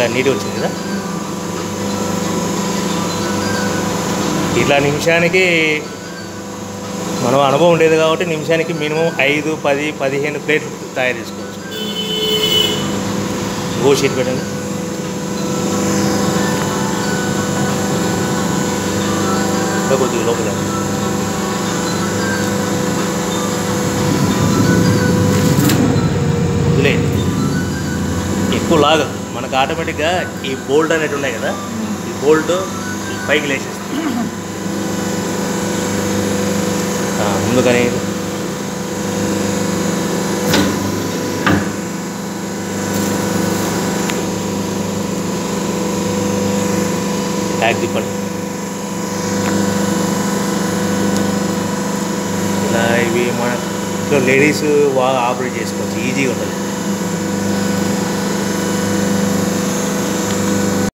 నీట్గా వచ్చింది కదా ఇట్లా నిమిషానికి మనం అనుభవం ఉండేది కాబట్టి నిమిషానికి మినిమం ఐదు పది పదిహేను ప్లేట్లు తయారు చేసుకోవచ్చు గో షీట్ పెట్టండి ఇంకా కొద్దిగా లోపల వదిలేయండి ఎక్కువ లాగదు మనకు ఆటోమేటిక్గా ఈ బోల్ట్ అనేవి ఉన్నాయి కదా ఈ బోల్ట్ పైకి లేచేస్తుంది ఆ, ముందుగానే ట్యాగ్ తిప్పండి ఇలా ఇవి మన ఇంట్లో లేడీస్ బాగా ఆపరేట్ చేసుకోవచ్చు ఈజీగా ఉంటుంది